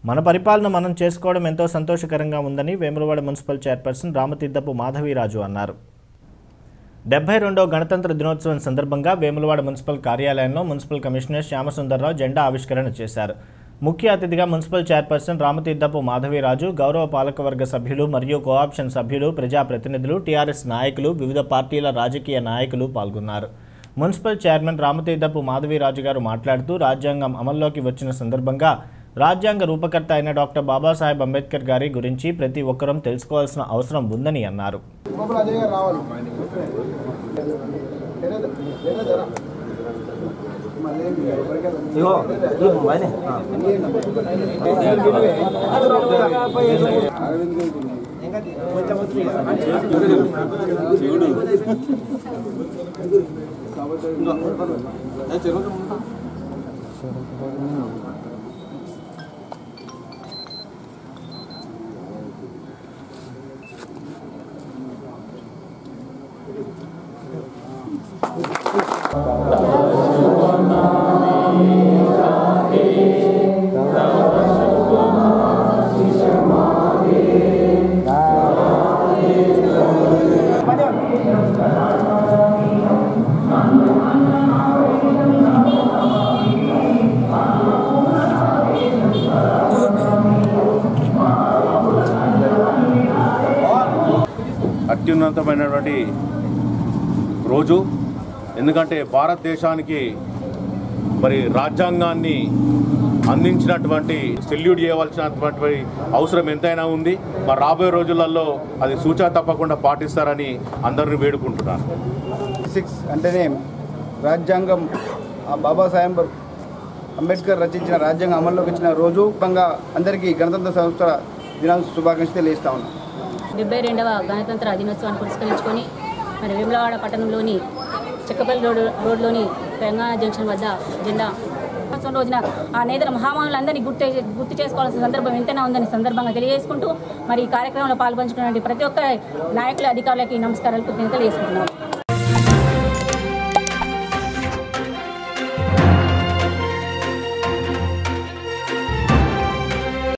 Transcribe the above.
మన పరిపాలన మనం చేసుకోవడం ఎంతో సంతోషకరంగా ఉందని వేములవాడ మున్సిపల్ చైర్పర్సన్ రామతీర్థపు మాధవీరాజు అన్నారు డెబ్బై రెండవ గణతంత్ర దినోత్సవం సందర్భంగా వేములవాడ మున్సిపల్ కార్యాలయంలో మున్సిపల్ కమిషనర్ శ్యామసుందర్రావు జెండా ఆవిష్కరణ చేశారు ముఖ్య అతిథిగా మున్సిపల్ చైర్పర్సన్ రామతీర్థపు మాధవీరాజు గౌరవ పాలకవర్గ సభ్యులు మరియు కోఆప్షన్ సభ్యులు ప్రజాప్రతినిధులు టీఆర్ఎస్ నాయకులు వివిధ పార్టీల రాజకీయ నాయకులు పాల్గొన్నారు మున్సిపల్ చైర్మన్ రామతీర్థపు మాధవీరాజు గారు మాట్లాడుతూ రాజ్యాంగం అమల్లోకి వచ్చిన సందర్భంగా రాజ్యాంగ రూపకర్త అయిన డాక్టర్ బాబాసాహెబ్ అంబేద్కర్ గారి గురించి ప్రతి ఒక్కరూ తెలుసుకోవాల్సిన అవసరం ఉందని అన్నారు లోపల అజయ్ గారు రావాలి తెరదు, తెరదురా. మళ్ళీ ఏంటి? ఎవరికైనా ఇగో ఈ మొబైల్ అరవింద్ గారికి అత్యున్నతమైనటువంటి రోజు ఎందుకంటే భారతదేశానికి మరి రాజ్యాంగాన్ని అందించినటువంటి సెల్యూట్ చేయవలసినటువంటి అవసరం ఎంతైనా ఉంది మరి రాబోయే రోజులలో అది సూచన తప్పకుండా పాటిస్తారని అందరిని వేడుకుంటున్నాను సిక్స్ అంటేనే రాజ్యాంగం ఆ బాబాసాహెబ్ అంబేద్కర్ రచించిన రాజ్యాంగం అమల్లోకి వచ్చిన రోజు ముఖ్యంగా అందరికీ గణతంత్ర సంస్థల దినోత్సవ శుభాకాంక్షలు తెలియస్తా ఉన్నాం డెబ్బై రెండవ గణతంత్ర దినోత్సవాన్ని పురస్కరించుకొని మరి వేములవాడ పట్టణంలోని చెక్కపల్లి రోడ్ రోడ్లోని తెలంగాణ జంక్షన్ వద్ద జెండా దినోత్సవం రోజున ఆ నేతల మహామానులందరినీ గుర్తు గుర్తు చేసుకోవాల్సిన సందర్భం ఎంతైనా ఉందని సందర్భంగా తెలియజేసుకుంటూ మరి ఈ కార్యక్రమంలో పాల్పంచుకున్నటువంటి ప్రతి ఒక్క నాయకుల అధికారులకి నమస్కారాలు కృతజ్ఞతలు చేసుకుంటున్నాం